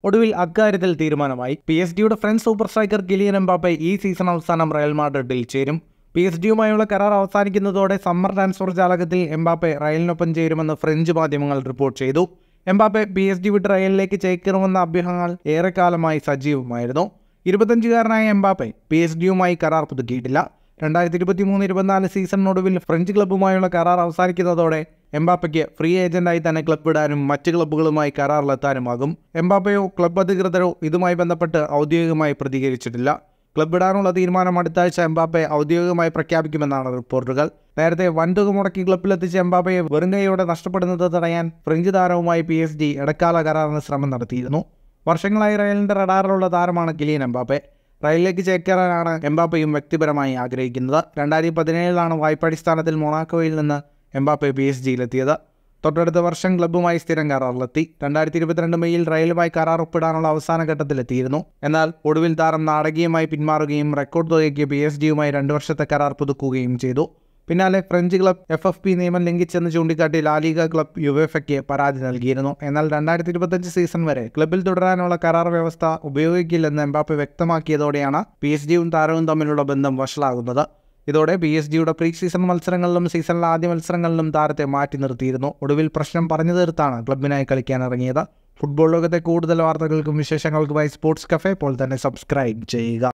ഒടുവിൽ അക്കാര്യത്തിൽ തീരുമാനമായി പി എസ് ഡിയുടെ French super striker Kylian Mbappe ഈ സീസൺ അവസാനം റയൽ മാഡ്രിഡിൽ ചേരും പി എസ് ഡിയുമായുള്ള കരാർ അവസാനിക്കുന്നതോടെ സമ്മർ ട്രാൻസ്ഫർ ജാലകത്തിൽ എംബാപ്പെ റയലിനൊപ്പം ചേരുമെന്ന് ഫ്രഞ്ച് മാധ്യമങ്ങൾ റിപ്പോർട്ട് ചെയ്തു എംബാപ്പെ പി എസ് ഡി വിട്ട് റയലിലേക്ക് ചേക്കേറുമെന്ന അഭ്യൂഹങ്ങൾ ഏറെക്കാലമായി സജീവമായിരുന്നു ഇരുപത്തഞ്ചുകാരനായ എംബാപ്പെ പി എസ് ഡിയുമായി കരാർ പുതുക്കിയിട്ടില്ല രണ്ടായിരത്തി ഇരുപത്തി മൂന്ന് ഇരുപത്തിനാല് സീസണിനൊടുവിൽ ഫ്രഞ്ച് ക്ലബ്ബുമായുള്ള കരാർ അവസാനിക്കുന്നതോടെ എംബാപ്പയ്ക്ക് ഫ്രീ ഏജന്റായി തന്നെ ക്ലബ് വിടാനും മറ്റ് ക്ലബ്ബുകളുമായി കരാറിലെത്താനുമാകും എംബാപ്പയോ ക്ലബ് അധികൃതരോ ഇതുമായി ബന്ധപ്പെട്ട് ഔദ്യോഗികമായി പ്രതികരിച്ചിട്ടില്ല ക്ലബ് വിടാനുള്ള തീരുമാനം അടുത്ത ആഴ്ച എംബാപ്പെ ഔദ്യോഗികമായി പ്രഖ്യാപിക്കുമെന്നാണ് റിപ്പോർട്ടുകൾ നേരത്തെ വൻതുക മുടക്കി ക്ലബിലെത്തിച്ച എംബാപ്പയെ വെറും കൈയോടെ നഷ്ടപ്പെടുന്നത് തടയാൻ ഫ്രഞ്ച് താരവുമായി പി എസ് ഡി ഇടക്കാല കരാറിന് ശ്രമം നടത്തിയിരുന്നു വർഷങ്ങളായി റയലിന്റെ റഡാറിലുള്ള താരമാണ് കിലിയൻ എംബാപ്പെ റയലിലേക്ക് ചേക്കേറാനാണ് എംബാപ്പയും വ്യക്തിപരമായി ആഗ്രഹിക്കുന്നത് രണ്ടായിരത്തി പതിനേഴിലാണ് വായ്പാടിസ്ഥാനത്തിൽ മൊണാക്കോയിൽ നിന്ന് എംബാപ്പെ പി എസ് ജിയിലെത്തിയത് തൊട്ടടുത്ത വർഷം ക്ലബ്ബുമായി സ്ഥിരം കരാറിലെത്തി രണ്ടായിരത്തി ഇരുപത്തിരണ്ട് മെയ്യിൽ റയലുമായി കരാർ ഒപ്പിടാനുള്ള അവസാന ഘട്ടത്തിലെത്തിയിരുന്നു എന്നാൽ ഒടുവിൽ താരം നാടകീയമായി പിന്മാറുകയും റെക്കോർഡ് തുകയ്ക്ക് പി എസ് ഡിയുമായി രണ്ട് വർഷത്തെ കരാർ പുതുക്കുകയും ചെയ്തു പിന്നാലെ French club F F P നിയമം ലംഘിച്ചെന്ന് ചൂണ്ടിക്കാട്ടി ലാലിക ക്ലബ് യുവേഫയ്ക്ക് പരാതി നൽകിയിരുന്നു എന്നാൽ രണ്ടായിരത്തി ഇരുപത്തഞ്ച് സീസൺ വരെ ക്ലബിൽ തുടരാനുള്ള കരാർ വ്യവസ്ഥ ഉപയോഗിക്കില്ലെന്ന് എംബാപ്പെ വ്യക്തമാക്കിയതോടെയാണ് പി എസ് ഡിയും താരവും തമ്മിലുള്ള ബന്ധം വഷളാകുന്നത് ഇതോടെ പി എസ് ഡിയുടെ പ്രീ സീസൺ മത്സരങ്ങളിലും സീസണിലെ ആദ്യ മത്സരങ്ങളിലും താരത്തെ മാറ്റി നിർത്തിയിരുന്നു ഒടുവിൽ പ്രശ്നം പറഞ്ഞു തീർത്താണ് ക്ലബിനായി കളിക്കാൻ ഇറങ്ങിയത് ഫുട്ബോൾ ലോകത്തെ കൂടുതൽ വാർത്തകൾക്കും വിശേഷങ്ങൾക്കുമായി സ്പോർട്സ് കഫേ ഇപ്പോൾ തന്നെ സബ്സ്ക്രൈബ് ചെയ്യുക